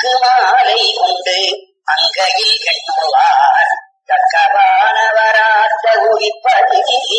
அக்கு மாலை கொண்டு அங்கையில் எண்ணுவார் தக்கவானவராத்த உயிப்பதி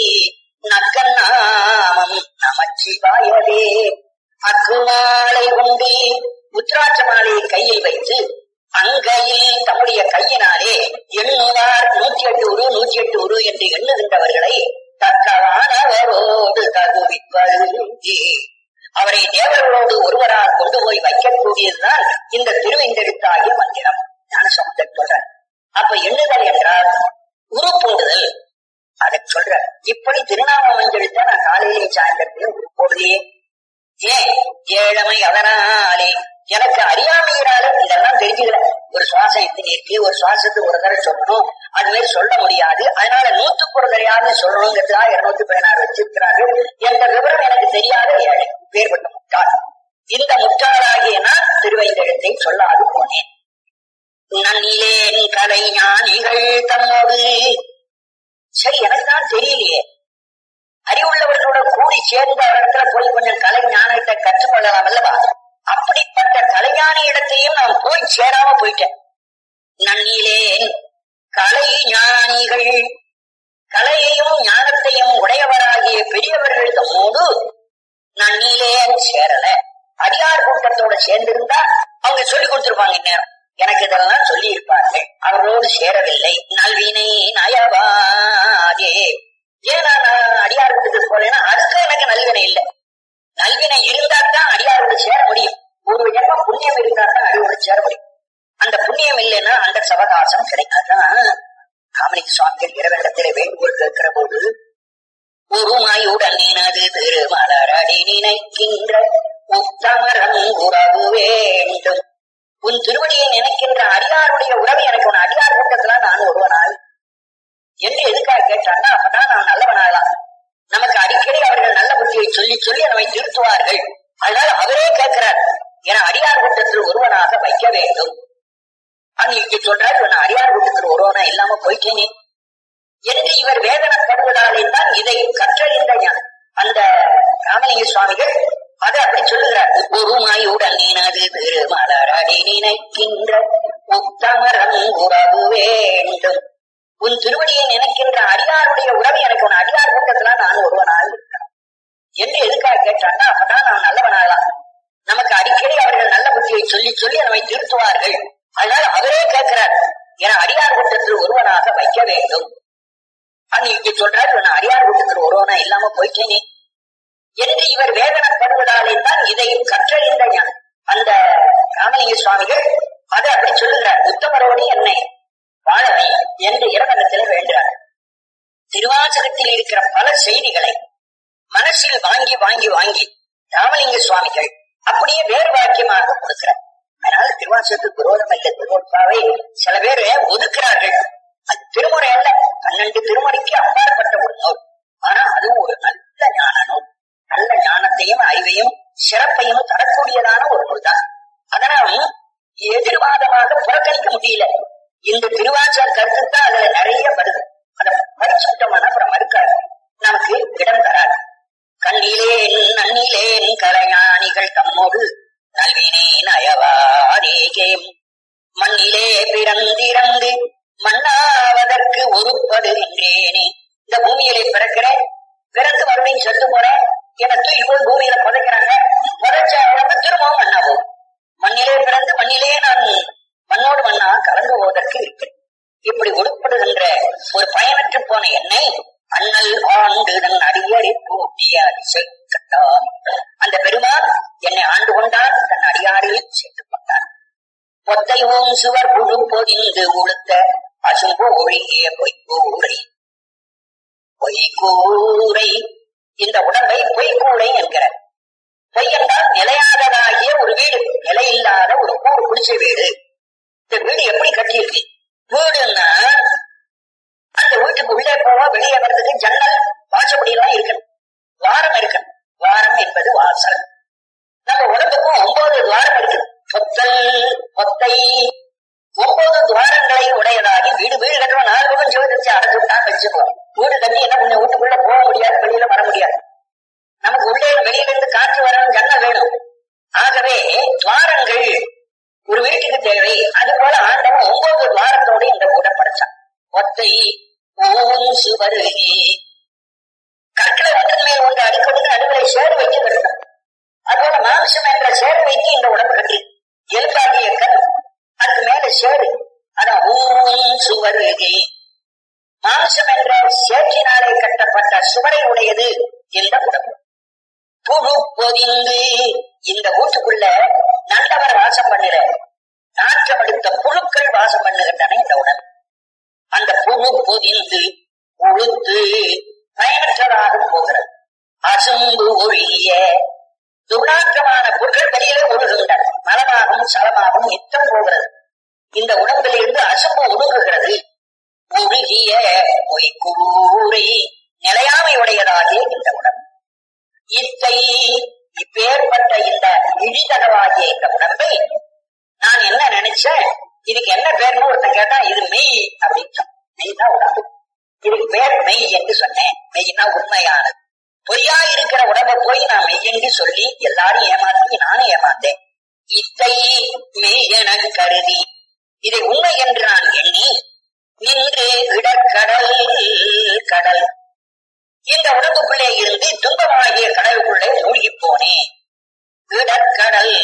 நக்கநாமம் நமச்சிவாயவே அக்கு மாலை கொண்டு உத்ராட்ச மாலையை கையில் வைத்து அங்கையில் தம்முடைய கையினாலே எண்ணுவார் நூற்றி எட்டு உரு நூற்றி எட்டு உரு என்று எண்ணுகின்றவர்களை தக்கவானவரோடு தகுவிப்பது அவரை தேவர்களோடு ஒருவரால் கொண்டு போய் வைக்கக்கூடியதுதான் இந்த திருவைந்தெழுத்தாகிய மந்திரம் ஞான சமுதர் சொல்ற அப்ப எண்ணுதல் என்றால் உரு போடுதல் அதை சொல்ற இப்படி திருநாம மஞ்செழுத்த நான் காலையிலையும் சாயந்தரத்திலையும் உரு போடுதையே ஏன் ஏழமை அதனாலே எனக்கு அறியாமையினால இதெல்லாம் தெரிஞ்சுக்கல ஒரு சுவாசம் எத்தனை இருக்கு ஒரு சுவாசத்துக்கு ஒரு தடவை சொல்லணும் அது மாதிரி சொல்ல முடியாது அதனால நூத்துக்கு ஒரு தடையான்னு சொல்லணுங்கிறதுக்காக இருநூத்தி பதினாறு வச்சிருக்கிறார்கள் என்ற விவரம் எனக்கு தெரியாத ஏழை வேறுபட்ட முட்டாள் இந்த முட்டாளாகிய நான் திருவைந்தெழுத்தை சொல்லாது போனேன் நன்னிலேன் கலை ஞானிகள் தம்மோடு சரி எனக்கு தான் தெரியலையே அறிவுள்ளவர்களோட கூடி சேர்ந்த இடத்துல போய் கொஞ்சம் கலை ஞானத்தை கற்றுக்கொள்ளலாம் அல்லவா அப்படிப்பட்ட கலைஞானி இடத்தையும் நான் போய் சேராம போயிட்டேன் நன்னிலேன் கலை ஞானிகள் கலையையும் ஞானத்தையும் உடையவராகிய பெரியவர்கள் தம்மோடு நன்னிலேன் சேரல அடியார் கூட்டத்தோட சேர்ந்திருந்தா அவங்க சொல்லி கொடுத்திருப்பாங்க இந்நேரம் எனக்கு இதெல்லாம் சொல்லி இருப்பார்கள் அவர்களோடு சேரவில்லை நல்வினை நயவாதே ஏன் நான் அடியார் கூட்டத்துக்கு போறேன்னா அதுக்கு எனக்கு நல்வினை இல்லை நல்வினை இருந்தா தான் அடியாரோடு சேர முடியும் ஒரு ஜென்மம் புண்ணியம் இருந்தா தான் அடியோடு சேர முடியும் அந்த புண்ணியம் இல்லைன்னா அந்த சவகாசம் கிடைக்காதான் காமலிங்க சுவாமிகள் இரவிடத்திலே வேண்டுகோள் கேட்கிற போது உருமாயுடன் நினது திருமலரடி நினைக்கின்ற உத்தமரம் உறவு வேண்டும் உன் திருவடியை நினைக்கின்ற அடியாருடைய உறவை எனக்கு உன் அடியார் கூட்டத்துல நான் ஒருவனால் என்று எதுக்காக கேட்டான்னா அப்பதான் நான் நல்லவனாகலாம் நமக்கு அடிக்கடி அவர்கள் நல்ல புத்தியை சொல்லி சொல்லி நம்மை திருத்துவார்கள் அதனால அவரே கேட்கிறார் என அடியார் கூட்டத்தில் ஒருவனாக வைக்க வேண்டும் அன்னைக்கு சொல்றாரு நான் அடியார் கூட்டத்தில் ஒருவனா இல்லாம போயிட்டேனே என்று இவர் வேதனைப்படுவதாலே தான் இதை கற்றறிந்த ஞான- அந்த ராமலிங்க சுவாமிகள் அதை அப்படி சொல்லுகிறார் ஒருமையுடன் நினது திருமலரடி நினைக்கின்ற உத்தமரம் உறவு வேண்டும் உன் திருவடியை நினைக்கின்ற அடியாருடைய உறவை எனக்கு உன் அடியார் கூட்டத்துல நான் ஒருவனாக இருக்கிறேன் என்று எதுக்காக கேட்டான்னா அப்பதான் நான் நல்லவனாகலாம் நமக்கு அடிக்கடி அவர்கள் நல்ல புத்தியை சொல்லி சொல்லி நம்மை திருத்துவார்கள் அதனால அவரே கேட்கிறார் என அடியார் கூட்டத்தில் ஒருவனாக வைக்க வேண்டும் அன்னைக்கு சொல்றாரு நான் அடியார் கூட்டத்தில் ஒருவனா இல்லாம போயிட்டேனே என்று இவர் வேதனைப்படுவதாலே தான் இதை கற்றறிந்த ஞான- அந்த ராமலிங்க சுவாமிகள் அதை அப்படி சொல்லுகிறார் உத்தமரோடு என்னை வாழவை என்று இறைவனத்தில் வேண்டார் திருவாசகத்தில் இருக்கிற பல செய்திகளை மனசில் வாங்கி வாங்கி வாங்கி ராமலிங்க சுவாமிகள் அப்படியே வேறு வாக்கியமாக கொடுக்கிறார் அதனால திருவாசகத்துக்கு விரோதம் அல்ல திருவொற்பாவை சில பேர் ஒதுக்குறார்கள் அது திருமுறை அல்ல பன்னெண்டு திருமுறைக்கு அப்பாற்பட்ட ஒரு நூல் ஆனா அதுவும் ஒரு நல்ல ஞான நூல் நல்ல ஞானத்தையும் அறிவையும் சிறப்பையும் தரக்கூடியதான ஒரு நூல் தான் அதனால் எதிர்வாதமாக புறக்கணிக்க முடியல இந்த திருவாசக கருத்து தான் அதுல நிறைய வருது அதை படிச்சுட்டோம்னா அப்புறம் மறுக்காது நமக்கு இடம் தராது கண்ணிலேன் நன்னிலேன் கலைஞானிகள் தம்மோடு நல்வினேன் அயவாதேகேம் மண்ணிலே பிறந்திறந்து மண்ணாவதற்கு ஒருப்படுகின்றேனே இந்த பூமியிலே பிறக்கிறேன் பிறந்து மறுபடியும் செத்து போறேன் என தூக்கி போய் பூமியில புதைக்கிறாங்க புதைச்ச உடம்பு திரும்பவும் மண்ணா போகும் மண்ணிலே பிறந்து மண்ணிலே நான் மண்ணோடு மண்ணா கலந்து போவதற்கு இருக்கிறேன் இப்படி உட்படுகின்ற ஒரு பயனற்று போன என்னை அண்ணல் ஆண்டு தன் அடியரை பூட்டிய அதிசை கட்டான் அந்த பெருமான் என்னை ஆண்டு கொண்டார் தன் அடியாரில் சேர்த்து கொண்டார் பொத்தையும் சுவர் புழு பொதிந்து உளுத்த அசும்பு ஒழுகிய பொய்க்கூரை பொய்க்கூரை இந்த உடம்பை பொய்க்கூரை என்கிறார் பொய் என்றால் நிலையாததாகிய ஒரு வீடு நிலையில்லாத ஒரு கூடு குடிச்ச வீடு இந்த வீடு எப்படி கட்டியிருக்கு வீடுன்னா அந்த வீட்டுக்கு உள்ளே போவா வெளியே வர்றதுக்கு ஜன்னல் வாசப்படி எல்லாம் இருக்கணும் வாரம் இருக்கணும் வாரம் என்பது வாசல் நம்ம உடம்புக்கும் ஒன்பது துவாரம் இருக்கு பொத்தல் பொத்தை ஒன்பது துவாரங்களை உடையதாகி வீடு வீடு கட்டுவோம் நாலு பக்கம் சிவதிச்சு அடைச்சு விட்டா வச்சுக்குவோம் வீடு கட்டி என்ன பண்ண வீட்டுக்குள்ள போக முடியாது வெளியில வர முடியாது நமக்கு உள்ளே வெளியில இருந்து காற்று வரணும் ஜன்னல் வேணும் ஆகவே துவாரங்கள் ஒரு வீட்டுக்கு தேவை அது போல ஆண்டவன் ஒன்பது துவாரத்தோடு இந்த உடல் படைச்சான் ஒத்தை ஓம் சுவருகே கற்களை ஒன்றன் மேல் ஒன்று அடுக்கடுக்கு நடுவில் சேர் வைத்து கட்டணும் அதுபோல மாம்சம் என்ற சேர் வைத்து இந்த உடம்பு கட்டி எலும்பாகிய கல் அதுக்கு மேல சேரு அதான் ஊன் சுவருகே மாம்சம் என்ற சேற்றினாலே கட்டப்பட்ட சுவரை உடையது இந்த உடம்பு புழு பொதிந்து இந்த வீட்டுக்குள்ள நல்லவர் வாசம் பண்ணுற நாற்றம் எடுத்த புழுக்கள் வாசம் பண்ணுகின்றன இந்த உடல் அந்த புழு பொதிந்து உழுத்து பயனற்றதாக போகிறது அசும்பு ஒழிய துர்நாற்றமான பொருட்கள் வெளியிலே ஒழுகுகின்றன மலமாகவும் சலமாகவும் நித்தம் போகிறது இந்த உடம்பிலிருந்து அசும்பு ஒழுகுகிறது ஒழுகிய பொய்கூரை நிலையாமை உடையதாகிய இந்த உடம்பு இத்தை இப்பேற்பட்ட இந்த இழிதகவாகிய இந்த உடம்பை நான் என்ன நினைச்சேன் இதுக்கு என்ன பேர்னு ஒருத்தன் கேட்டா இது மெய் அப்படின்னு மெய் தான் உடம்பு இதுக்கு பேர் மெய் என்று சொன்னேன் மெய்னா உண்மையானது பொய்யா இருக்கிற உடம்பை போய் நான் மெய் என்று சொல்லி எல்லாரும் ஏமாத்தி நானும் ஏமாத்தேன் இத்தை மெய் என கருதி இதை உண்மை என்று நான் எண்ணி நின்று இடக்கடல் கடல் இந்த உடம்புக்குள்ளே இருந்து துன்பமாகிய கடலுக்குள்ளே மூழ்கி போனேன் இடக்கடல்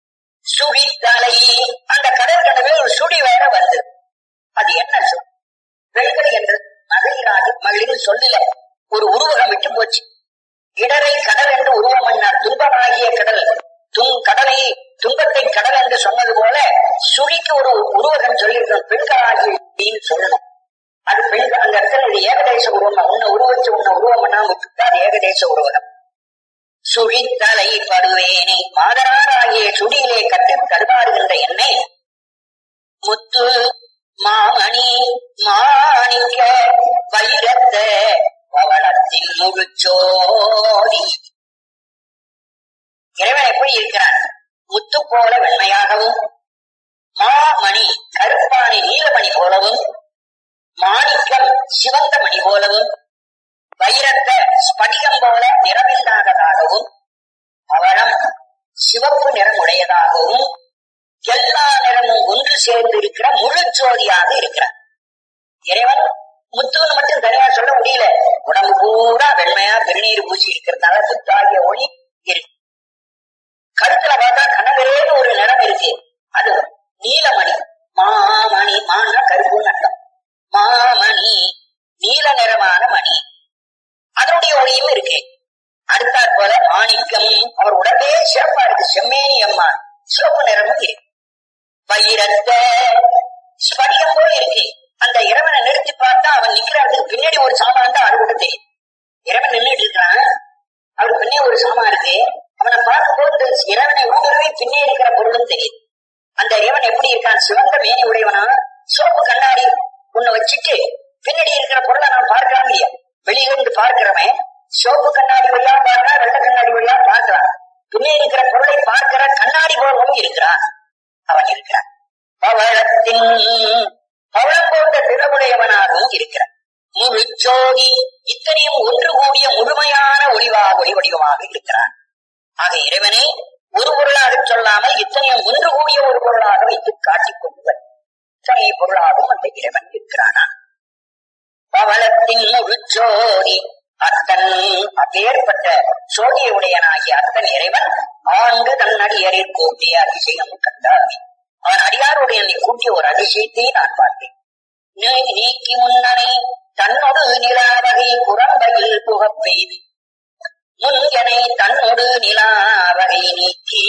சுழித்தலை அந்த கடல் கனவே ஒரு சுழி வேற வந்து அது என்ன சொல் வெண்கடை என்று மகளிராகி மகளிர் சொல்லல ஒரு உருவகம் விட்டு போச்சு இடரை கடல் என்று உருவம் பண்ணார் துன்பமாகிய கடல் தும் கடலை துன்பத்தை கடல் என்று சொன்னது போல சுழிக்கு ஒரு உருவகம் சொல்லியிருக்கணும் பெண்களாகி அப்படின்னு சொல்லணும் அது பெண் அந்த இடத்துல இது ஏகதேச உருவம் உன்னை உருவச்சு உன்னை உருவம் பண்ணாம விட்டுட்டா அது ஏகதேச உருவகம் சுழித்தலை படுவேனை மாதராராகிய சுடியிலே கட்டு தடுமாறுகின்ற என்னை முத்து மாமணி மாணிக்க வைரத்த பவளத்தின் முழுச்சோடி இறைவன் எப்படி இருக்கிறான் முத்து போல வெண்மையாகவும் மாமணி கருப்பாணி நீலமணி போலவும் மாணிக்கம் சிவந்த மணி போலவும் வைரத்த ஸ்படிகம் போல நிறமில்லாததாகவும் பவளம் சிவப்பு நிறம் உடையதாகவும் எல்லா நிறமும் ஒன்று சேர்ந்து இருக்கிற முழு ஜோதியாக இருக்கிறார் இறைவன் முத்துன்னு மட்டும் தனியா சொல்ல முடியல உடம்பு பூரா வெண்மையா திருநீர் பூசி இருக்கிறதுனால முத்தாகிய ஒளி இருக்கு கருத்துல பார்த்தா கனகரேன்னு ஒரு நிறம் இருக்கு அது நீலமணி மாமணி மான்னா கருப்புன்னு அர்த்தம் மாமணி நீல நிறமான மணி அதனுடைய ஒளியும் இருக்கு அடுத்தாற் போல மாணிக்கம் அவர் உடம்பே சிறப்பா இருக்கு செம்மேனி அம்மா சிவப்பு நிறமும் இருக்கு வைரத்த ஸ்படிகம் போல இருக்கு அந்த இறைவனை நிறுத்தி பார்த்தா அவன் நிக்கிறதுக்கு பின்னாடி ஒரு சாமான் தான் அது கூட தெரியும் இறைவன் நின்றுட்டு இருக்கிறான் அவருக்கு பின்னே ஒரு சாமான் இருக்கு அவனை பார்க்கும்போது இந்த இறைவனை ஊடுருவி பின்னே இருக்கிற பொருளும் தெரியும் அந்த இறைவன் எப்படி இருக்கான் சிவந்த மேனி உடையவனா சிவப்பு கண்ணாடி உன்னை வச்சுட்டு பின்னாடி இருக்கிற பொருளை நான் பார்க்கலாம் இல்லையா வெளியிலிருந்து பார்க்கிறவன் சிவப்பு கண்ணாடி வழியா பார்க்கா வெள்ள கண்ணாடி வழியா பார்க்கிறான் பின்னே இருக்கிற பொருளை பார்க்கிற கண்ணாடி போலவும் இருக்கிறான் அவன் இருக்கிறான் பவளத்தின் பவளம் போன்ற திறவுடையவனாகவும் இருக்கிறான் முழுச்சோதி இத்தனையும் ஒன்று கூடிய முழுமையான ஒளிவாக ஒளி வடிவமாக இருக்கிறான் ஆக இறைவனை ஒரு பொருளாக சொல்லாமல் இத்தனையும் ஒன்று கூடிய ஒரு பொருளாக வைத்து காட்டிக் கொள்வர் இத்தனை பொருளாகவும் அந்த இறைவன் இருக்கிறானா பவளத்தின் முழுச்சோதி அத்தன் அப்பேற்பட்ட சோதிய உடையனாகிய அத்தன் இறைவன் ஆண்டு தன் அடியரில் கூட்டிய அதிசயம் கண்டார் அவன் அடியாருடைய என்னை கூட்டிய ஒரு அதிசயத்தை நான் பார்த்தேன் நீ- நீக்கி முன்னனை தன்னொடு நிலாவகை புறம்பையில் புகப் பெய்து முன்கனை தன்னொடு நிலாவகை நீக்கி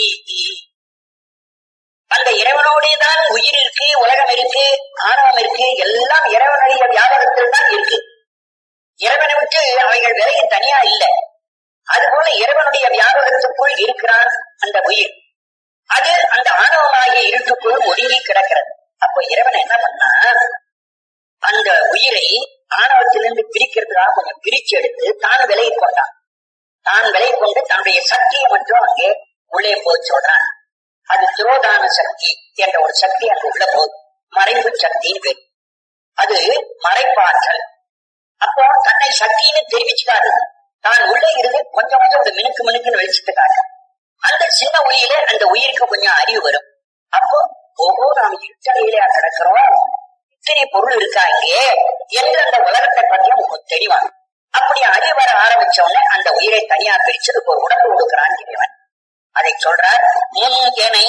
அந்த இறைவனோடே தான் உயிர் இருக்கு உலகம் இருக்கு ஆணவம் இருக்கு எல்லாம் இறைவனுடைய வியாபாரத்தில் தான் இருக்கு இறைவனை விட்டு அவைகள் விலகி தனியா இல்லை அதுபோல இறைவனுடைய வியாபாரத்துக்குள் இருக்கிறான் அந்த உயிர் அது அந்த ஆணவமாகிய இருட்டுக்குள் ஒடுங்கி கிடக்கிறது அப்போ இறைவன் என்ன பண்ணா அந்த உயிரை ஆணவத்திலிருந்து பிரிக்கிறதுக்காக கொஞ்சம் பிரிச்சு எடுத்து தான் விலகி கொண்டான் தான் விலகி கொண்டு தன்னுடைய சக்தியை மட்டும் அங்கே உள்ளே போய் சொல்றான் அது துரோதான சக்தி என்ற ஒரு சக்தி அங்க உள்ள போகுது மறைவு சக்தின்னு பேர் அது மறைப்பாற்றல் அப்போ தன்னை சக்தின்னு தெரிவிச்சுக்காது தான் உள்ளே இருந்து கொஞ்சம் கொஞ்சம் ஒரு மினுக்கு மினுக்குன்னு வெளிச்சத்துக்காக அந்த சின்ன ஒளியில அந்த உயிருக்கு கொஞ்சம் அறிவு வரும் அப்போ ஓஹோ நாம் இருட்டறையிலே கிடக்கிறோம் இத்தனை பொருள் இருக்கா இங்கே என்று அந்த உலகத்தை பத்தி அவனுக்கு தெளிவான் அப்படி அறிய வர ஆரம்பிச்ச உடனே அந்த உயிரை தனியா பிரிச்சு அதுக்கு ஒரு உடம்பு கொடுக்கிறான் இறைவன் அதை சொல்றார் முன் எனை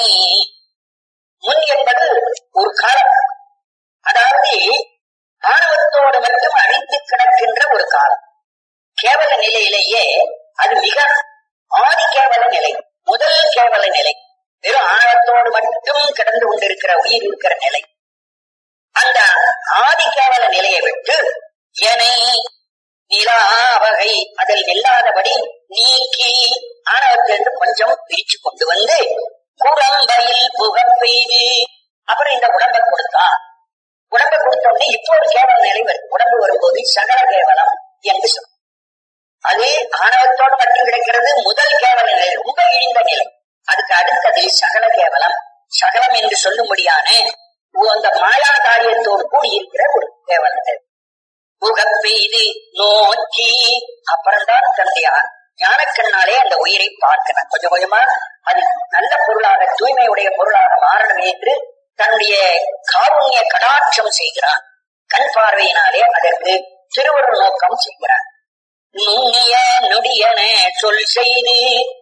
முன் என்பது ஒரு காலம் அதாவது ஆணவத்தோடு மட்டும் அழிந்து கிடக்கின்ற ஒரு காலம் கேவல நிலையிலேயே அது மிக ஆதி கேவல நிலை முதல் கேவல நிலை வெறும் ஆணவத்தோடு மட்டும் கிடந்து கொண்டிருக்கிற உயிர் இருக்கிற நிலை அந்த ஆதி கேவல நிலையை விட்டு எனை நிலா வகை அதில் நில்லாதபடி நீக்கி ஆணவத்திலிருந்து கொஞ்சம் பிரிச்சு கொண்டு வந்து குரம்பையில் புகப் பெய்து அப்புறம் இந்த உடம்பை கொடுத்தான் உடம்பை கொடுத்த உடனே இப்போ ஒரு கேவல நிலை வரும் உடம்பு வரும்போது சகல கேவலம் என்று சொல்லும் அது ஆணவத்தோடு மட்டும் கிடைக்கிறது முதல் கேவல நிலை ரொம்ப இழிந்த நிலை அதுக்கு அடுத்தது சகல கேவலம் சகலம் என்று சொல்லும்படியான அந்த மாயாதாரியத்தோடு கூடி இருக்கிற ஒரு கேவலத்தை புகப்பெய்து நோக்கி அப்புறம்தான் தன்னுடைய ஞானக்கண்ணாலே அந்த உயிரை பார்க்கிறான் கொஞ்சம் கொஞ்சமா அது நல்ல பொருளாக தூய்மையுடைய பொருளாக மாறணும் என்று தன்னுடைய காருண்ய கடாட்சம் செய்கிறான் கண் பார்வையினாலே அதற்கு திருவருள் நோக்கம் செய்கிறான் நுண்ணிய நொடியன சொல் செய்து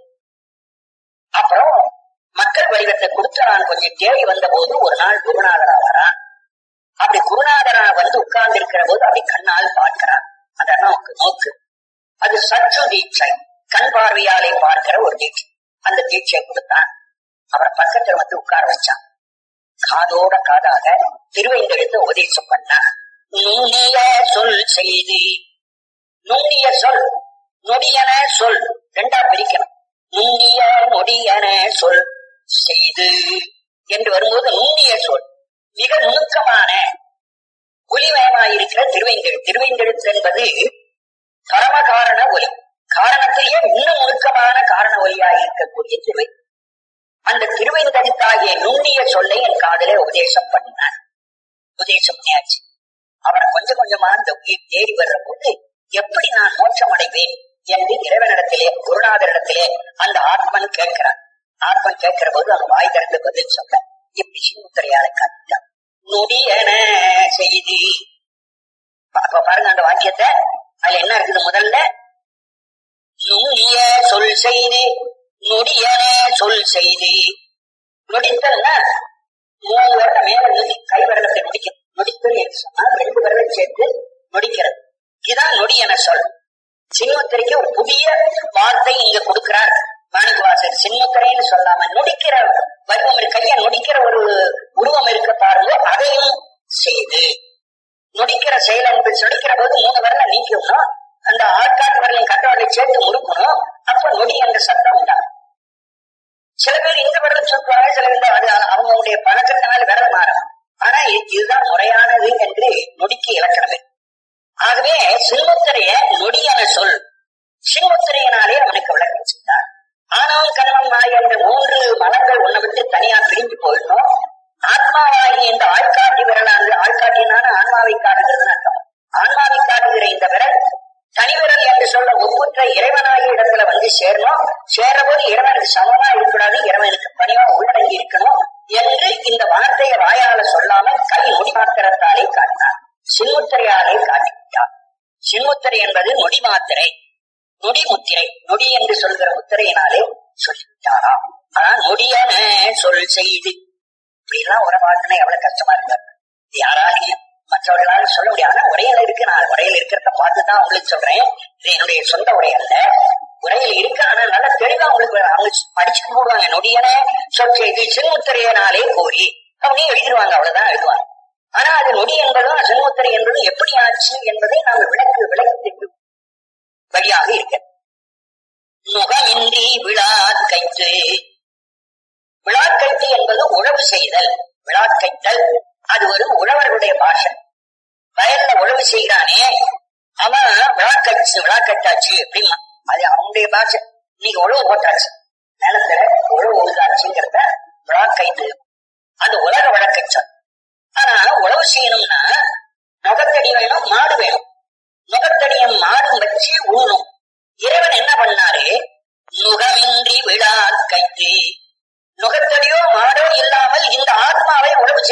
அப்புறம் மக்கள் வடிவத்தை கொடுத்து நான் கொஞ்சம் தேடி வந்த போது ஒரு நாள் குருநாதரா வரான் அப்படி குருநாதரா வந்து உட்கார்ந்து இருக்கிற போது அப்படி கண்ணால் பார்க்கிறான் அதான் நோக்கு நோக்கு அது சற்று தீட்சை கண் பார்வையாலே பார்க்கிற ஒரு தீட்சை அந்த தீட்சையை கொடுத்தான் அவரை பக்கத்துல வந்து உட்கார வச்சான் காதோட காதாக திருவைந்தெழுத்து உபதேசம் பண்ணான் நுண்ணிய சொல் செய்து நுண்ணிய சொல் நொடியன சொல் ரெண்டா பிரிக்கணும் நுண்ணிய நொடியன சொல் செய்து என்று வரும்போது நுண்ணிய சொல் மிக நுணுக்கமான ஒளிமயமாயிருக்கிற திருவைந்தெழு திருவைந்தெழுத்து என்பது பரம காரண ஒலி காரணத்திலேயே இன்னும் நுணுக்கமான காரண ஒலியாக இருக்கக்கூடிய திருவை அந்த திருவைந்தெழுத்தாகிய நுண்ணிய சொல்லை என் காதலே உபதேசம் பண்ணினான் உபதேசம் பண்ணியாச்சு அவரை கொஞ்சம் கொஞ்சமா அந்த உயிர் தேடி வர்ற போது எப்படி நான் மோட்சம் அடைவேன் என்று இறைவனிடத்திலே குருநாதரிடத்திலே அந்த ஆத்மன் கேட்கிறான் ஆத்மன் கேட்கிற போது அவன் வாய் திறந்து பதில் சொல்ல இப்படி சின்முத்திரையால காட்டான் நொடியன செய்தி அப்ப பாருங்க அந்த வாக்கியத்தை அதுல என்ன இருக்குது முதல்ல நுண்ணிய சொல் செய்து நொடியன சொல் செய்து நொடித்தல்னா மூணு வருடம் மேல நொடி கை விரலத்தை நொடிக்கும் நொடித்தல் என்று சொன்னால் ரெண்டு விரலை சேர்த்து நொடிக்கிறது இதுதான் நொடியன சொல் சின்முத்திரைக்கு ஒரு புதிய வார்த்தை இங்க கொடுக்கிறார் மாணிக்கவாசர் சின்முத்திரைன்னு சொல்லாம நொடிக்கிற வடிவம் இருக்கு கைய நொடிக்கிற ஒரு உருவம் இருக்க பாருங்க அதையும் செய்து நொடிக்கிற செயல் என்று நொடிக்கிற போது மூணு வரல நீக்கணும் அந்த ஆட்காட்டு வரலையும் கட்டவரை சேர்த்து முறுக்கணும் அப்ப நொடி என்ற சத்தம் உண்டாகும் சில பேர் இந்த விரல சொல்லுவாங்க சில இந்த அது அவங்களுடைய பழக்கத்தினால் விரல் மாறும் ஆனா இதுதான் முறையானது என்று நொடிக்கு இலக்கணமே ஆகவே சின்முத்திரைய நொடியான சொல் சின்முத்திரையினாலே அவனுக்கு விளக்கம் செய்தார் ஆணவம் கண்மம் மாய் என்ற மூன்று மலங்கள் ஒன்னை விட்டு தனியா பிரிஞ்சு போயிடணும் ஆத்மாவாகி இந்த ஆள்காட்டி விரலானது ஆள்காட்டினான ஆன்மாவை காட்டுகிறதுன்னு அர்த்தம் ஆன்மாவை காட்டுகிற இந்த விரல் தனி விரல் என்று சொல்ல ஒப்புற்ற இறைவனாகிய இடத்துல வந்து சேரணும் சேர போது இறைவனுக்கு சமமா இருக்கக்கூடாது இறைவனுக்கு பணிவா உள்ளடங்கி இருக்கணும் என்று இந்த வார்த்தையை வாயால சொல்லாம கை நொடி மாத்திரத்தாலே காட்டினார் சின்முத்திரையாலே காட்டிவிட்டார் சின்முத்திரை என்பது நொடி மாத்திரை நொடி முத்திரை நொடி என்று சொல்கிற முத்திரையினாலே சொல்லிவிட்டாராம் ஆனா நொடியான சொல் செய்து இப்படி எல்லாம் உறவாக்குனா எவ்வளவு கஷ்டமா இருக்கு யாராலையும் மற்றவர்களால் சொல்ல முடியாது ஆனா உரையில இருக்கு நான் உரையில இருக்கிறத பார்த்துதான் உங்களுக்கு சொல்றேன் இது என்னுடைய சொந்த உரை அல்ல உரையில இருக்கு ஆனா நல்லா தெளிவா உங்களுக்கு அவங்க படிச்சு போடுவாங்க நொடியன சொல் செய்து சின்முத்திரையனாலே கோரி அப்படின்னு எழுதிடுவாங்க அவ்வளவுதான் எழுதுவாங்க ஆனா அது நொடி என்பதும் சின்முத்திரை என்பதும் எப்படி ஆச்சு என்பதை நாம விளக்கு விளக்கத்திற்கு வழியாக இருக்க முகமின்றி விழாக்கைத்து விழாக்கைத்து என்பது உழவு செய்தல் விழாக்கைத்தல் அது ஒரு உழவர்களுடைய பாஷை வயல்ல உழவு செய்கிறானே அவன் விழாக்கச்சு விழாக்கட்டாச்சு அப்படிமா அது அவனுடைய பாஷை இன்னைக்கு உழவு போட்டாச்சு நிலத்துல உழவு உழுதாச்சுங்கிறத விழாக்கைத்து அது உலக வழக்கச்சல் ஆனா உழவு செய்யணும்னா நுகத்தடி வேணும் மாடு வேணும் நுகத்தடியும் மாடும் வச்சு ஊனும் இறைவன் என்ன பண்ணாரு நுகமின்றி விழா கைத்து நுகத்தடியோ மாடோ இல்லாமல் இந்த ஆத்மாவை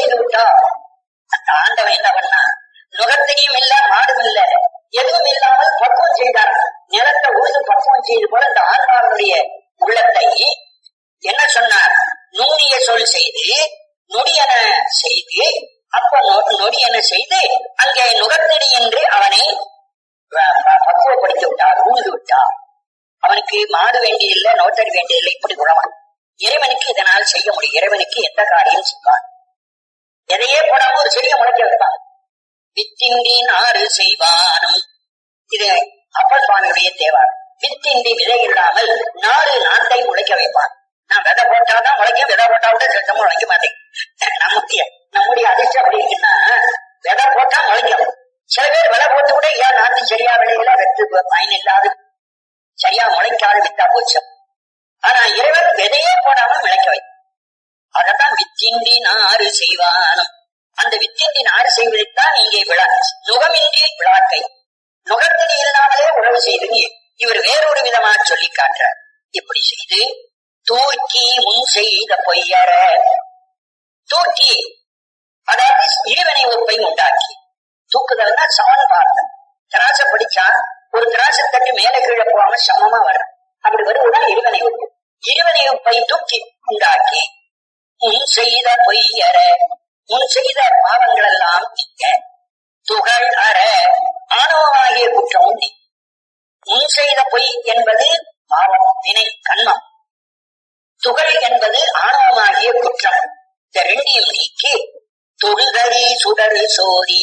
செய்து விட்டா அந்த ஆண்டவன் என்ன பண்ணா நுகத்தடியும் இல்ல மாடும் இல்ல எதுவும் இல்லாமல் பக்குவம் செய்தார் நிலத்தை உழுது பக்குவம் செய்து போல அந்த ஆன்மாவுடைய உள்ளத்தை என்ன சொன்னார் நூனிய சொல் செய்து நொடியன செய்து அப்ப நொ- நொடியன செய்து அங்கே நுகத்தடி என்று அவனை வ- வ- பக்குவப்படுத்தி விட்டார் உழுது விட்டார் அவனுக்கு மாடு வேண்டியதில்லை நோட்டடி வேண்டியதில்லை இப்படி குணவன் இறைவனுக்கு இதனால் செய்ய முடியும் இறைவனுக்கு எந்த காரியம் செய்வான் எதையே போடாம ஒரு செடியை முளைக்க வைப்பான் வித்தின்றி நாறு செய்வானும் இது அப்பர் சுவாமியுடைய தேவார் வித்தின்றி விதை இல்லாமல் நாறு நாட்டை முளைக்க வைப்பான் நான் விதை போட்டாதான் முளைக்கும் விதை போட்டா கூட சட்டமும் முளைக்க மாட்டேன் நம்முடைய நம்முடைய அதிர்ஷ்டம் அப்படி இருக்குன்னா விதை போட்டா முளைக்கும் சில பேர் விதை போட்டு கூட ஏன் நாட்டு சரியா விளையல வெட்டு பயன் இல்லாது சரியா முளைக்காது வித்தா போச்சு ஆனா இறைவன் விதையே போடாம முளைக்க வைக்கும் அதத்தான் வித்தின்றி நாறு செய்வானும் அந்த வித்தின்றி நாறு செய்வதைத்தான் இங்கே விழா நுகமின்றி விழாக்கை நுகத்தடி இல்லாமலே உழவு செய்து இவர் வேறொரு விதமா சொல்லி காட்டுறார் இப்படி செய்து தூக்கி முன் செய்த பொய்யற தூக்கி அதாவது இருவினை ஒப்பை உண்டாக்கி தூக்குதல்னா சமன் பார்த்தல் திராச படிச்சா ஒரு திராச தட்டு மேல கீழே போகாம சமமா வரும் அப்படி வருவதுதான் இருவினை ஒப்பு இருவினை ஒப்பை தூக்கி உண்டாக்கி முன் செய்த பொய்யற முன் செய்த பாவங்கள் எல்லாம் நீங்க துகள் அற ஆணவமாகிய குற்றம் நீ முன் செய்த பொய் என்பது பாவம் வினை கண்மம் துகள் என்பது ஆணவமாகிய குற்றம் இந்த ரெண்டையும் நீக்கி தொழுதறி சுடரு சோதி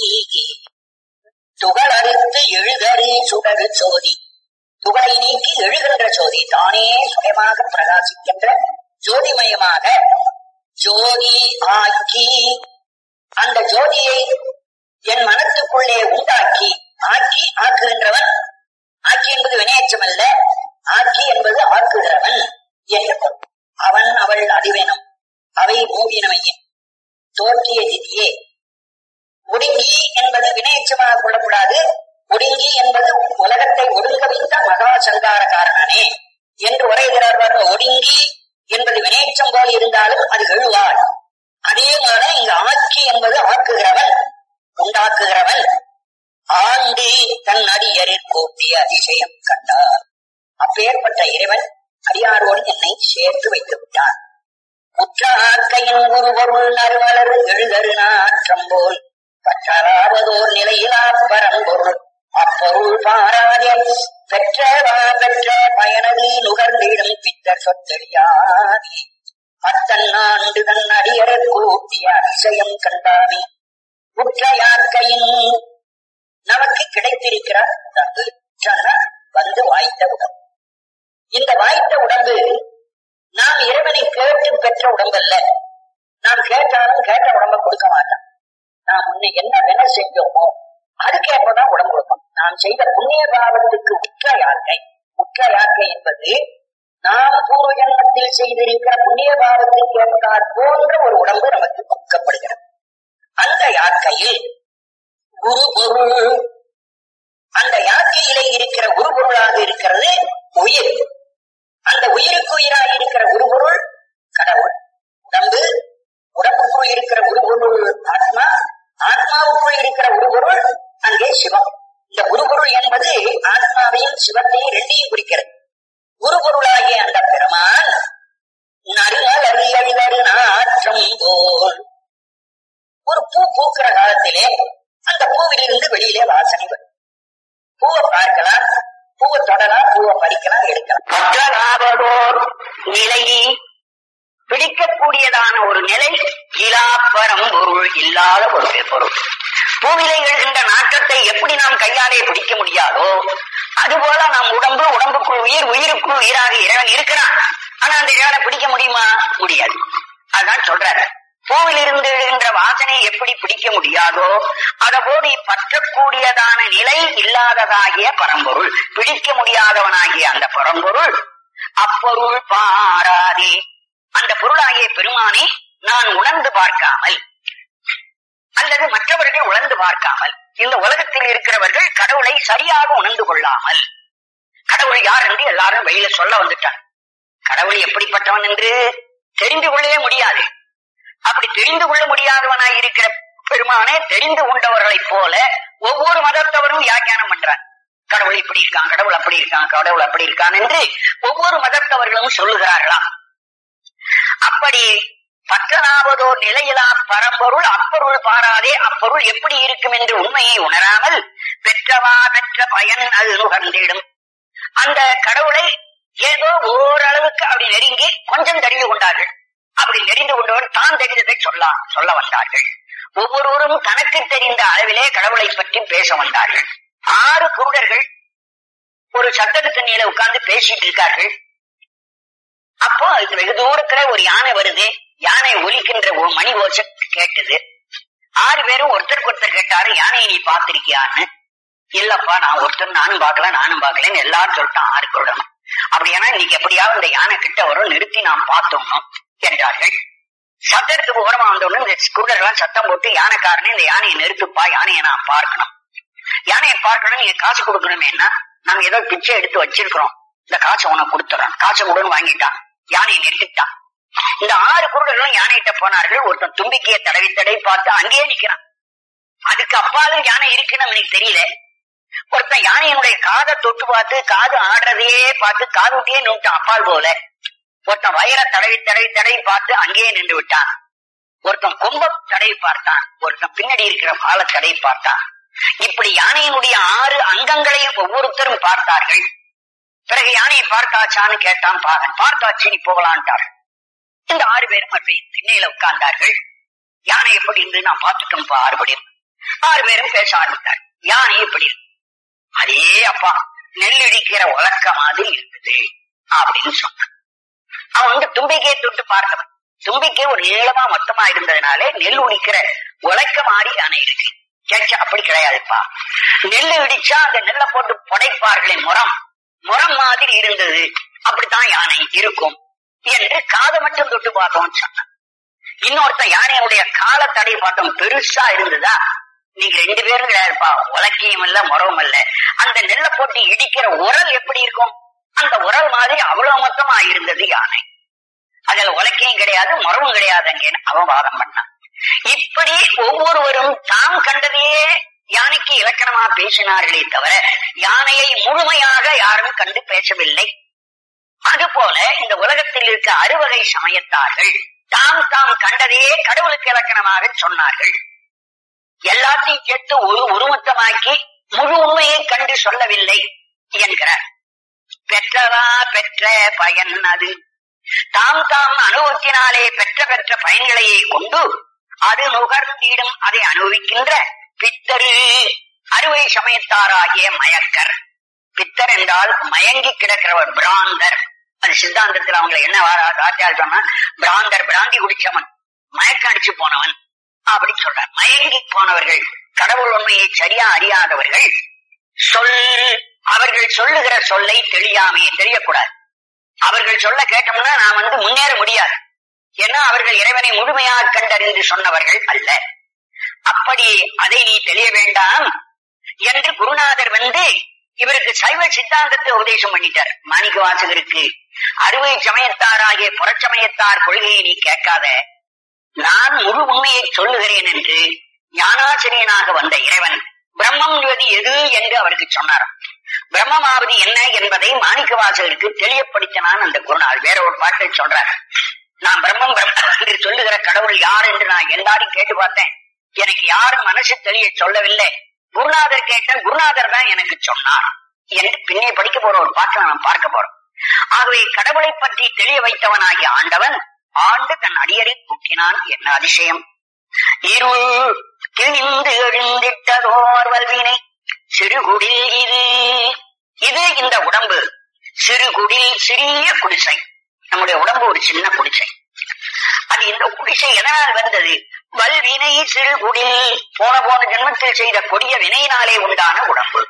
துகள் அறுத்து எழுதறி சுடரு சோதி துகளை நீக்கி எழுகின்ற சோதி தானே சுயமாக பிரகாசிக்கின்ற ஜோதிமயமாக ஜோதி ஆக்கி அந்த ஜோதியை என் மனத்துக்குள்ளே உண்டாக்கி ஆக்கி ஆக்குகின்றவன் ஆக்கி என்பது வினையச்சம் அல்ல ஆக்கி என்பது ஆக்குகிறவன் என்று பொருள். அவன் அவள் அறிவெனும் அவை மூவினமையின் தோற்றிய திதியே ஒடுங்கி என்பது வினையச்சமாக கொள்ளக்கூடாது ஒடுங்கி என்பது உலகத்தை ஒடுங்க வைத்த மகா சங்காரகாரனே என்று உரைகிறார் பாருங்க ஒடுங்கி என்பது வினையச்சம் போல் இருந்தாலும் அது எழுவாள் அதே மாதிரி இங்கு ஆட்சி என்பது ஆக்குகிறவன் உண்டாக்குகிறவன் ஆண்டு தன் அடியரில் கூப்பிய அதிசயம் கண்டார் அப்பேற்பட்ட இறைவன் அடியாரோடு என்னை சேர்த்து வைத்து விட்டான் முற்றாக்கையின் ஒரு பொருள் நறுவலர் எழுதரு நாற்றம் போல் பற்றறாவதோர் நிலையிலா பரம்பொருள் அப்பொருள் பாராதே பெற்றவா பெற்ற பயனது நுகர்ந்திடும் பித்தர் சொத்தெளியானே அத்தன் ஆண்டு தன் அடியரை கூட்டிய அதிசயம் கண்டானே உற்ற யாக்கையின் நமக்கு கிடைத்திருக்கிற உடம்பு உற்றன்னா வந்து வாய்த்த உடம்பு இந்த வாய்த்த உடம்பு நாம் இறைவனை கேட்டு பெற்ற உடம்பல்ல நாம் கேட்டாலும் கேட்ட உடம்ப கொடுக்க மாட்டான் நாம் முன்ன என்ன வினை செஞ்சோமோ அதுக்கேற்பதான் உடம்பு கொடுப்போம் நாம் செய்த புண்ணிய பாவத்துக்கு உற்ற யாக்கை உற்ற யாக்கை என்பது நாம் பூர்வ ஜன்மத்தில் செய்திருக்கிற புண்ணிய பாவத்துக்கு ஏற்றாற் போன்ற ஒரு உடம்பு நமக்கு கொடுக்கப்படுகிறது அந்த யாக்கையில் குரு பொருள் அந்த யாக்கையிலே இருக்கிற குரு பொருளாக இருக்கிறது உயிர் அந்த உயிருக்கு உயிராக இருக்கிற உருபொருள் கடவுள் உடம்பு உடம்புக்குள் இருக்கிற உருபொருள் ஆத்மா ஆத்மாவுக்குள் இருக்கிற உருபொருள் அங்கே சிவம் இந்த உருபொருள் என்பது ஆத்மாவையும் சிவத்தையும் ரெண்டையும் குறிக்கிறது உருபொருளாகிய அந்த பெருமான் நறுமல் அறியழிதரு நாற்றம் போல் ஒரு பூ பூக்கிற காலத்திலே அந்த பூவிலிருந்து வெளியிலே வாசனை வரும் பூவை பார்க்கலாம் பூவை தொடலாம் பூவை பறிக்கலாம் எடுக்கலாம் மற்றலாவதோர் நிலை பிடிக்கக்கூடியதான ஒரு நிலை இலாப்பரம் பொருள் இல்லாத ஒரு பொருள் பூவிலை எழுகின்ற நாட்டத்தை எப்படி நாம் கையாலே பிடிக்க முடியாதோ அதுபோல நம் உடம்பு உடம்புக்குள் உயிர் உயிருக்குள் உயிராக இறைவன் இருக்கிறான் ஆனா அந்த இறைவனை பிடிக்க முடியுமா முடியாது அதான் சொல்றாரு பூவிலிருந்து எழுகின்ற வாசனை எப்படி பிடிக்க முடியாதோ அதபோது பற்றக்கூடியதான நிலை இல்லாததாகிய பரம்பொருள் பிடிக்க முடியாதவனாகிய அந்த பரம்பொருள் அப்பொருள் பாராதே அந்த பொருளாகிய பெருமானை நான் உணர்ந்து பார்க்காமல் அல்லது மற்றவர்கள் உணர்ந்து பார்க்காமல் இந்த உலகத்தில் இருக்கிறவர்கள் கடவுளை சரியாக உணர்ந்து கொள்ளாமல் கடவுள் யார் என்று எல்லாரும் வெளியில சொல்ல வந்துட்டான் கடவுள் எப்படிப்பட்டவன் என்று தெரிந்து கொள்ளவே முடியாது அப்படி தெரிந்து கொள்ள முடியாதவனாய் இருக்கிற பெருமானே தெரிந்து கொண்டவர்களைப் போல ஒவ்வொரு மதத்தவரும் வியாக்கியானம் பண்றாங்க கடவுள் இப்படி இருக்கான் கடவுள் அப்படி இருக்கான் கடவுள் அப்படி இருக்கான் என்று ஒவ்வொரு மதத்தவர்களும் சொல்லுகிறார்களாம் அப்படி பற்றனாவதோர் நிலையிலா பரம்பொருள் அப்பொருள் பாராதே அப்பொருள் எப்படி இருக்கும் என்று உண்மையை உணராமல் பெற்றவா பெற்ற பயன் அது நுகர்ந்திடும் அந்த கடவுளை ஏதோ ஓரளவுக்கு அப்படி நெருங்கி கொஞ்சம் தெரிந்து கொண்டார்கள் அப்படி நெறிந்து கொண்டவர் தான் தெரிந்ததை சொல்ல சொல்ல வந்தார்கள் ஒவ்வொருவரும் தனக்கு தெரிந்த அளவிலே கடவுளை பற்றி பேச வந்தார்கள் ஆறு குருடர்கள் ஒரு சத்தத்து தண்ணியில உட்கார்ந்து பேசிட்டு இருக்கார்கள் அப்போ இது வெகு தூரத்துல ஒரு யானை வருது யானை ஒலிக்கின்ற ஒரு மணி ஓசை கேட்டது ஆறு பேரும் ஒருத்தருக்கு ஒருத்தர் கேட்டாரு யானையை நீ பார்த்திருக்கியான்னு இல்லப்பா நான் ஒருத்தர் நானும் பார்க்கல நானும் பார்க்கலன்னு எல்லாரும் சொல்லிட்டான் ஆறு குருடனும் அப்படியானா இன்னைக்கு எப்படியாவது இந்த யானை கிட்ட வரும் நிறுத்தி நாம் பார்த்தோம்னோம் என்றார்கள் சத்தத்துக்கு ஓரமா வந்தோடனே இந்த குருடர்கள்லாம் சத்தம் போட்டு யானைக்காரனே இந்த யானையை நிறுத்துப்பா யானையை நான் பார்க்கணும் யானையை பார்க்கணும் நீங்க காசு கொடுக்கணுமேனா நாங்க ஏதோ பிச்சை எடுத்து வச்சிருக்கிறோம் இந்த காசை உனக்கு கொடுத்துறோம் காசை கொடுன்னு வாங்கிட்டான் யானையை நிறுத்திட்டான் இந்த ஆறு குருடர்களும் யானைகிட்ட போனார்கள் ஒருத்தன் தும்பிக்கையை தடவி தடவி பார்த்து அங்கேயே நிக்கிறான் அதுக்கு அப்பாலும் யானை இருக்குன்னு அவனுக்கு தெரியல ஒருத்தன் யானையினுடைய காதை தொட்டு பார்த்து காது ஆடுறதையே பார்த்து காது விட்டியே நின்ட்டான் அப்பால் போல ஒருத்தன் வயரை தடவி தடவி தடவி பார்த்து அங்கேயே நின்று விட்டான் ஒருத்தன் கொம்ப தடவி பார்த்தான் ஒருத்தன் பின்னாடி இருக்கிற பாலை தடவி பார்த்தான் இப்படி யானையினுடைய ஆறு அங்கங்களையும் ஒவ்வொருத்தரும் பார்த்தார்கள் பிறகு யானையை பார்த்தாச்சான்னு கேட்டான் பாகன் பார்த்தாச்சு நீ போகலான்ட்டார்கள் இந்த ஆறு பேரும் அப்படி திண்ணையில உட்கார்ந்தார்கள் யானை எப்படி இருந்து நான் பார்த்துட்டோம்ப்பா ஆறுபடியும் ஆறு பேரும் பேச ஆரம்பித்தார் யானை எப்படி இருக்கு அதே அப்பா நெல் இடிக்கிற உலக்க மாதிரி இருந்தது அப்படின்னு சொன்னான் அவன் வந்து தும்பிக்கையை தொட்டு பார்த்தவன் தும்பிக்கை ஒரு நீளமா மொத்தமா இருந்ததுனாலே நெல் உடிக்கிற உழைக்க மாதிரி யானை இருக்கு கேட்ச அப்படி கிடையாதுப்பா நெல் இடிச்சா அந்த நெல்லை போட்டு புடைப்பார்களே முறம் முறம் மாதிரி இருந்தது அப்படித்தான் யானை இருக்கும் என்று காதை மட்டும் தொட்டு பார்த்தோம்னு சொன்னான் இன்னொருத்த யானையுடைய கால தடை பார்த்தோம் பெருசா இருந்ததா நீங்க ரெண்டு பேரும் கிடையாதுப்பா உலக்கியம் இல்ல முறவும் இல்ல அந்த நெல்லை போட்டு இடிக்கிற உரல் எப்படி இருக்கும் அந்த உரல் மாதிரி அவ்வளவு மொத்தமா இருந்தது யானை அதுல உலக்கையும் கிடையாது முறவும் கிடையாதுங்கன்னு அவன் வாதம் பண்ணான் இப்படி ஒவ்வொருவரும் தாம் கண்டதையே யானைக்கு இலக்கணமா பேசினார்களே தவிர யானையை முழுமையாக யாரும் கண்டு பேசவில்லை அதுபோல இந்த உலகத்தில் இருக்க அறுவகை சமயத்தார்கள் தாம் தாம் கண்டதையே கடவுளுக்கு இலக்கணமாக சொன்னார்கள் எல்லாத்தையும் சேர்த்து ஒரு ஒருமொத்தமாக்கி முழு உண்மையை கண்டு சொல்லவில்லை என்கிறார் பெற்றவா பெற்ற பயன் அது தாம் தாம் அனுபவத்தினாலே பெற்ற பெற்ற பயன்களையே கொண்டு அது நுகர்ந்திடும் அதை அனுபவிக்கின்ற பித்தரு அறுவை சமயத்தாராகிய மயக்கர் பித்தர் என்றால் மயங்கி கிடக்கிறவர் பிராந்தர் அது சித்தாந்தத்தில் அவங்களை என்ன வார்த்தையால் சொன்னா பிராந்தர் பிராந்தி குடிச்சவன் மயக்க அடிச்சு போனவன் அப்படி சொல்றார் மயங்கி போனவர்கள் கடவுள் உண்மையை சரியா அறியாதவர்கள் சொல் அவர்கள் சொல்லுகிற சொல்லை தெளியாமையே தெரியக்கூடாது அவர்கள் சொல்ல கேட்டோம்னா நான் வந்து முன்னேற முடியாது ஏன்னா அவர்கள் இறைவனை முழுமையாக கண்டறிந்து சொன்னவர்கள் அல்ல அப்படி அதை நீ தெளிய வேண்டாம் என்று குருநாதர் வந்து இவருக்கு சைவ சித்தாந்தத்தை உபதேசம் பண்ணிட்டார் மாணிக்க வாசகருக்கு அறுவை சமயத்தாராகிய புறச்சமயத்தார் கொள்கையை நீ கேட்காத நான் முழு உண்மையை சொல்லுகிறேன் என்று ஞானாசிரியனாக வந்த இறைவன் பிரம்மம் என்பது எது என்று அவருக்கு சொன்னாராம் பிரம்மமாவது என்ன என்பதை மாணிக்க வாசகருக்கு தெளியப்படுத்தினான் அந்த குருநாள் வேற ஒரு பாட்டில் சொல்றார் நான் பிரம்மம் பிரம்மம் என்று சொல்லுகிற கடவுள் யார் என்று நான் எல்லாரும் கேட்டு பார்த்தேன் எனக்கு யாரும் மனசு தெளிய சொல்லவில்லை குருநாதர் கேட்டேன் குருநாதர் தான் எனக்கு சொன்னார் என்று பின்னே படிக்க போற ஒரு பாட்டை நாம் பார்க்க போறோம் ஆகவே கடவுளை பற்றி தெளிய வைத்தவனாகிய ஆண்டவன் ஆண்டு தன் அடியரை கூட்டினான் என்ன அதிசயம் இருள் கிழிந்து எழுந்திட்டதோர் வல்வினை சிறுகுடில் இது இது இந்த உடம்பு சிறுகுடில் சிறிய குடிசை நம்முடைய உடம்பு ஒரு சின்ன குடிசை அது இந்த குடிசை எதனால் வந்தது வல்வினை சிறுகுடில் போன போன ஜென்மத்தில் செய்த கொடிய வினையினாலே உண்டான உடம்பு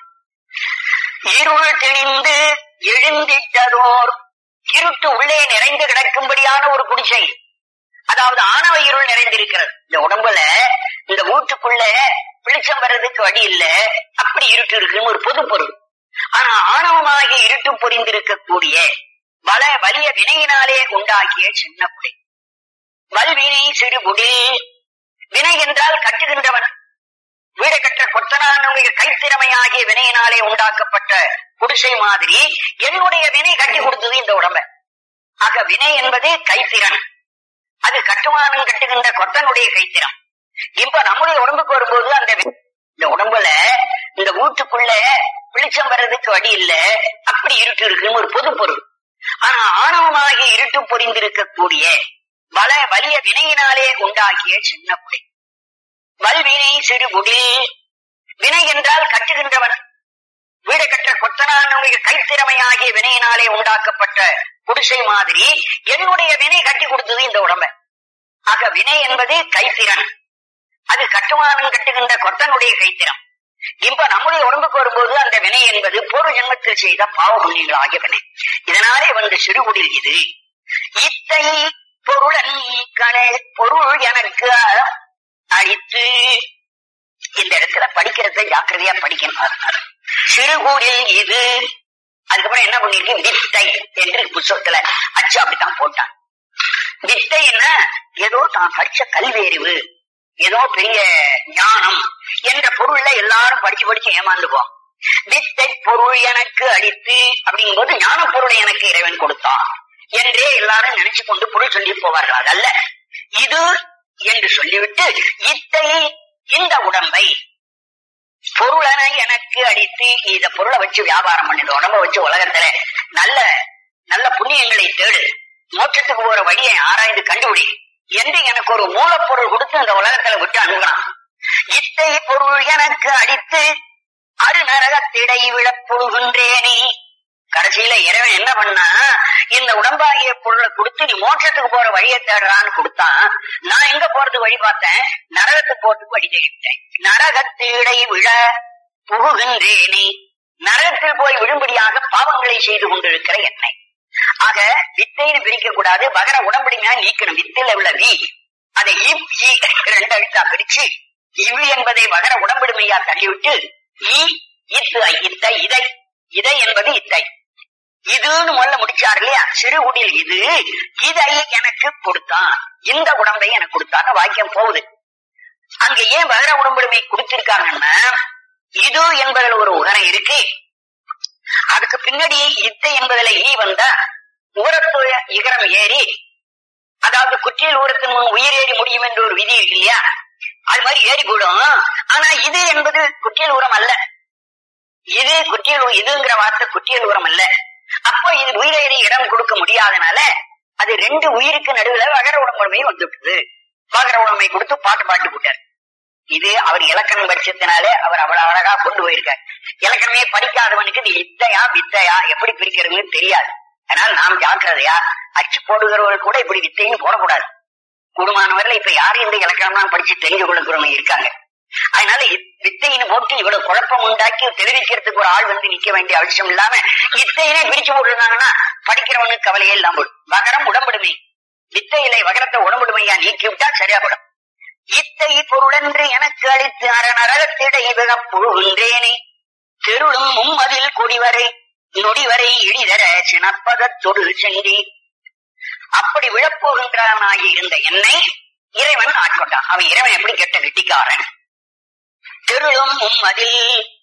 இருள் தெளிந்து எழுந்திட்டதோர் இருட்டு உள்ளே நிறைந்து கிடக்கும்படியான ஒரு குடிசை அதாவது ஆணவ இருள் நிறைந்திருக்கிறது இந்த உடம்புல இந்த வீட்டுக்குள்ள வெளிச்சம் வர்றதுக்கு வழி இல்ல அப்படி இருட்டு இருக்குன்னு ஒரு பொது பொருள் ஆனா ஆணவமாகி இருட்டு பொறிந்திருக்கக்கூடிய வள வலிய வினையினாலே உண்டாக்கிய சின்ன குடி வல்வினை சிறுகுடில் வினை என்றால் கட்டுகின்றவன் வீடு கற்ற கொத்தனானுடைய கைத்திறமையாகிய வினையினாலே உண்டாக்கப்பட்ட குடிசை மாதிரி என்னுடைய வினை கட்டி கொடுத்தது இந்த உடம்ப ஆக வினை என்பது கைத்திறன் அது கட்டுமானம் கட்டுகின்ற கொத்தனுடைய கைத்திறம் இப்ப நம்முடைய உடம்புக்கு வரும்போது அந்த வி- இந்த உடம்புல இந்த வீட்டுக்குள்ள வெளிச்சம் வர்றதுக்கு வழி இல்ல அப்படி இருட்டு இருக்குன்னு ஒரு பொது பொருள் ஆனா ஆணவமாகி இருட்டு பொறிந்திருக்கக்கூடிய பல வலிய வினையினாலே உண்டாகிய சின்ன குடி வல்வினை சிறுகுடில் வினை என்றால் கட்டுகின்றவன் வீடு கற்ற கொத்தனானுடைய கைத்திறமையாகிய வினையினாலே உண்டாக்கப்பட்ட குடிசை மாதிரி என்னுடைய வினை கட்டி கொடுத்தது இந்த உடம்ப ஆக வினை என்பது கைத்திறன் அது கட்டுமானம் கட்டுகின்ற கொத்தனுடைய கைத்திறம் இப்ப நம்முடைய உடம்புக்கு வரும்போது அந்த வினை என்பது பொருள் ஜென்மத்தில் செய்த பாவ புண்ணியங்கள் ஆகிய வினை இதனாலே வந்த சிறுகுடில் இது இத்தை பொருளன் கண பொருள் எனக்கு அழித்து இந்த இடத்துல படிக்கிறத ஜாக்கிரதையா படிக்கணும் சிறுகூரில் இது அதுக்கப்புறம் என்ன பண்ணிருக்கு வித்தை என்று புத்தகத்துல அச்சு அப்படித்தான் போட்டான் வித்தை என்ன ஏதோ தான் படிச்ச கல்வி அறிவு ஏதோ பெரிய ஞானம் என்ற பொருள்ல எல்லாரும் படிச்சு படிச்சு ஏமாந்துவோம் வித்தை பொருள் எனக்கு அளித்து அப்படிங்கும்போது ஞான பொருளை எனக்கு இறைவன் கொடுத்தான் என்றே எல்லாரும் நினைச்சு கொண்டு பொருள் சொல்லி போவார்கள் அதல்ல இது என்று சொல்லிவிட்டு இத்தை இந்த உடம்பை பொருளனை எனக்கு அடித்து நீ இத பொருளை வச்சு வியாபாரம் பண்ணிடு உடம்ப வச்சு உலகத்துல நல்ல நல்ல புண்ணியங்களை தேடு மோட்சத்துக்கு போற வழியை ஆராய்ந்து கண்டுபிடி என்று எனக்கு ஒரு மூலப்பொருள் கொடுத்து இந்த உலகத்துல விட்டு அனுப்பினான் இத்தை பொருள் எனக்கு அடித்து அரு நரகத்திடை விழப்பொழுகின்றேனே கடைசியில இறைவன் என்ன பண்ணா இந்த உடம்பாகிய பொருளை கொடுத்து நீ மோட்சத்துக்கு போற வழியை தேடுறான்னு கொடுத்தான் நான் எங்க போறது வழி பார்த்தேன் நரகத்துக்கு போறதுக்கு வழி தேடிட்டேன் நரகத்திடை விழ புகுகின்றேனே நரகத்தில் போய் விழும்படியாக பாவங்களை செய்து கொண்டிருக்கிற என்னை ஆக வித்தைன்னு பிரிக்க கூடாது பகர உடம்படிமையா நீக்கணும் வித்தில் உள்ள வி அதை இவ் ஈ ரெண்டு அழுத்தா பிரிச்சு இவ் என்பதை வகர உடம்படிமையா தள்ளிவிட்டு ஈ இத்து இத்த இதை இதை என்பது இத்தை இதுன்னு முதல்ல முடிச்சார் இல்லையா சிறுகுடில் இது இதை எனக்கு கொடுத்தான் இந்த உடம்பை எனக்கு கொடுத்தான்னு வாக்கியம் போகுது அங்க ஏன் வகர உடம்புடைமை கொடுத்திருக்காங்கன்னா இது என்பதில் ஒரு உகரம் இருக்கு அதுக்கு பின்னாடி இத்தை என்பதில் ஈ வந்தா ஊரத்து இகரம் ஏறி அதாவது குற்றியல் ஊரத்தின் முன் உயிர் ஏறி முடியும் என்ற ஒரு விதி இருக்கு இல்லையா அது மாதிரி ஏறி கூடும் ஆனா இது என்பது குற்றியல் உரம் அல்ல இது குற்றியல் உ- இதுங்கிற வார்த்தை குற்றியல் உரம் அல்ல அப்போ இது உயிரேறி இடம் கொடுக்க முடியாதனால அது ரெண்டு உயிருக்கு நடுவுல வகர உடம்புமை வந்துவிட்டது வகர உடம்பை கொடுத்து பாட்டு பாட்டு போட்டார் இது அவர் இலக்கணம் படிச்சதுனாலே அவர் அவ்வளவு அழகா கொண்டு போயிருக்கார் இலக்கணமே படிக்காதவனுக்கு இது இத்தையா வித்தையா எப்படி பிரிக்கிறதுன்னு தெரியாது அதனால் நாம் ஜாக்கிரதையா அச்சு போடுகிறவர்கள் கூட இப்படி வித்தையும் போடக்கூடாது கூடுமானவர்கள் இப்ப யாரும் இந்த இலக்கணம்லாம் படிச்சு தெரிஞ்சு கொள்ளுக்கிறவங்க இருக்காங்க அதனால இத்- வித்தையின்னு போட்டு இவ்வளவு குழப்பம் உண்டாக்கி தெரிவிக்கிறதுக்கு ஒரு ஆள் வந்து நிக்க வேண்டிய அவசியம் இல்லாம இத்தையினே பிரிச்சு போட்டுருந்தாங்கன்னா படிக்கிறவனுக்கு கவலையே இல்லாம போடும் வகரம் உடம்புடுமை வித்தையிலே வகரத்தை உடம்புடுமையா நீக்கி விட்டா சரியா படும் இத்தை பொருளென்று எனக்கு அளித்து அரணரகத்திடை விழப் புழுகின்றேனே தெருளும் மும்மதில் கொடிவரை நொடிவரை இடிதர சினப்பகத்தொடு சென்றி அப்படி விழப்போகின்றவனாகி இருந்த என்னை இறைவன் ஆட்கொண்டான் அவன் இறைவன் எப்படி கெட்ட கெட்டிக்காரன் தெருளும் மும்மதில்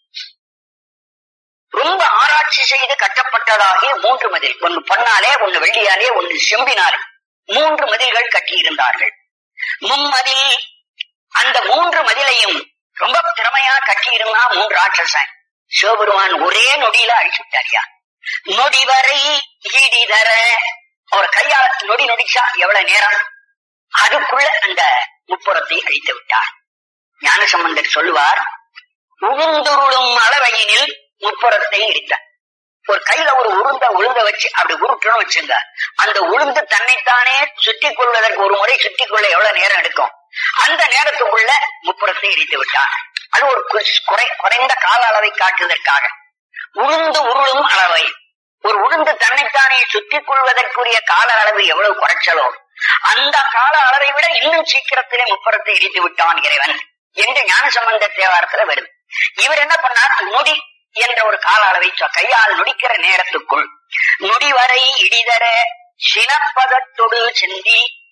ரொம்ப ஆராய்ச்சி செய்து கட்டப்பட்டதாகிய மூன்று மதில் ஒன்னு பொன்னாலே ஒன்னு வெள்ளியாலே ஒன்னு செம்பினாலே மூன்று மதில்கள் கட்டியிருந்தார்கள் மும்மதில் அந்த மூன்று மதிலையும் ரொம்ப திறமையா கட்டியிருந்தா மூன்று ராட்சசன் சிவபெருமான் ஒரே நொடியில அழிச்சுட்டாரியா நொடி வரை ஈடிதர அவர் கையால நொடி நொடிச்சா எவ்வளவு நேரம் அதுக்குள்ள அந்த முப்புறத்தை அழித்து விட்டார் ஞானசம்பந்தர் சொல்லுவார் உளுந்துருளும் அளவையினில் முப்புறத்தை இடித்தார் ஒரு கையில ஒரு உளுந்த உளுந்த வச்சு அப்படி உருட்டணும் வச்சுங்க அந்த உளுந்து தன்னைத்தானே சுற்றி கொள்வதற்கு ஒரு முறை சுற்றி கொள்ள எவ்வளவு நேரம் எடுக்கும் அந்த நேரத்துக்குள்ள முப்புறத்தை எரித்து விட்டார் அது ஒரு கு- குறை குறைந்த கால அளவை காட்டுவதற்காக உளுந்து உருளும் அளவை ஒரு உளுந்து தன்னைத்தானே சுற்றிக் கொள்வதற்குரிய கால அளவு எவ்வளவு குறைச்சலோ அந்த கால அளவை விட இன்னும் சீக்கிரத்திலே முப்புறத்தை எரித்து விட்டான் இறைவன் என்று ஞானசம்பந்த தேவாரத்துல வருது இவர் என்ன பண்ணார் நொடி என்ற ஒரு கால அளவை சொ- கையால் நொடிக்கிற நேரத்துக்குள் நொடி வரை இடிதர சினப்பதத்தொடு செந்தி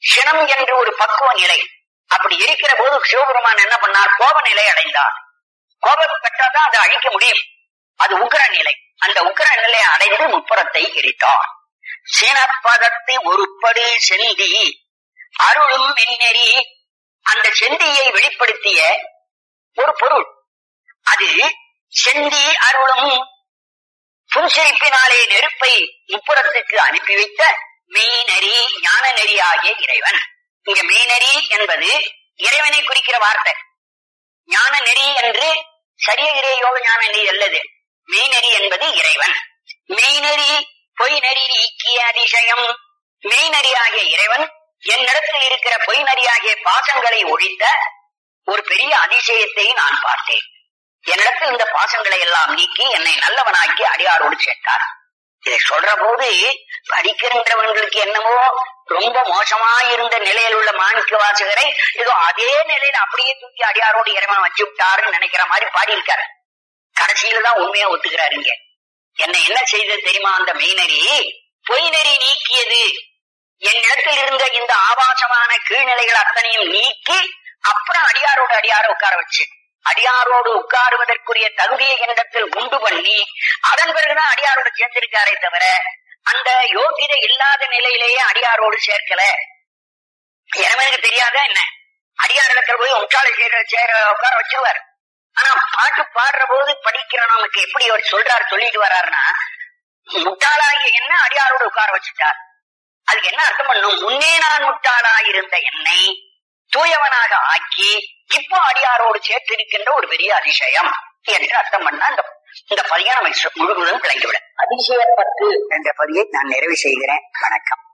சினம் என்று ஒரு பக்குவ நிலை அப்படி இருக்கிற போது சிவபெருமான் என்ன பண்ணார் கோப நிலை அடைந்தார் கோபம் பெற்றாதான் அதை அழிக்க முடியும் அது உக்ர நிலை அந்த உக்ர நிலையை அடைந்து முப்புறத்தை எரித்தார் சினப்பதத்தை ஒருபடு செந்தி அருளும் மின்னெறி அந்த செந்தியை வெளிப்படுத்திய ஒரு பொருள் அது செந்தி அருளும் புன்சிரிப்பினாலே நெருப்பை முப்புறத்துக்கு அனுப்பி வைத்த மெய்நெறி ஞான நெறி ஆகிய இறைவன் இங்க மெய்நெறி என்பது இறைவனை குறிக்கிற வார்த்தை ஞான நெறி என்று சரியகிரே யோக ஞான நெறி அல்லது மெய்நெறி என்பது இறைவன் மெய்நெறி பொய் நெறி நீக்கிய அதிசயம் மெய்நெறியாகிய இறைவன் என்னிடத்தில் இருக்கிற பொய் நெறியாகிய பாசங்களை ஒழித்த ஒரு பெரிய அதிசயத்தை நான் பார்த்தேன் என்னிடத்தில் இந்த பாசங்களை எல்லாம் நீக்கி என்னை நல்லவனாக்கி அடியாரோடு சேர்த்தார் இதை சொல்ற போது படிக்கின்றவங்களுக்கு என்னமோ ரொம்ப மோசமா இருந்த நிலையில் உள்ள மாணிக்க வாசகரை ஏதோ அதே நிலையில அப்படியே தூக்கி அடியாரோடு இறைவன் வச்சு விட்டாருன்னு நினைக்கிற மாதிரி பாடியிருக்காரு கடைசியில தான் உண்மையா ஒத்துக்கிறாரு இங்க என்ன என்ன செய்தது தெரியுமா அந்த மெய்நெறி பொய் நெறி நீக்கியது என்னிடத்தில் இருந்த இந்த ஆபாசமான கீழ்நிலைகள் அத்தனையும் நீக்கி அப்புறம் அடியாரோடு அடியார உட்கார வச்சு அடியாரோடு உட்காருவதற்குரிய தகுதியை என்னிடத்தில் உண்டு பண்ணி அதன் பிறகுதான் அடியாரோடு சேர்ந்திருக்காரே தவிர அந்த யோகிதை இல்லாத நிலையிலேயே அடியாரோடு சேர்க்கல இறைவனுக்கு தெரியாத என்ன அடியாரிடத்துல போய் உட்கார சேர சேர உட்கார வச்சிருவார் ஆனா பாட்டு பாடுற போது படிக்கிற நமக்கு எப்படி அவர் சொல்றாரு சொல்லிட்டு வர்றாருன்னா முட்டாளாகிய என்ன அடியாரோடு உட்கார வச்சுட்டார் அதுக்கு என்ன அர்த்தம் பண்ணும் முன்னே நான் முட்டாளாயிருந்த என்னை தூயவனாக ஆக்கி இப்போ அடியாரோடு சேர்த்திருக்கின்ற ஒரு பெரிய அதிசயம் என்று அர்த்தம் பண்ணா இந்த இந்த பதியை நமக்கு முழுவதும் விளங்கிவிடும் அதிசயப்பட்டு என்ற பதியை நான் நிறைவு செய்கிறேன் வணக்கம்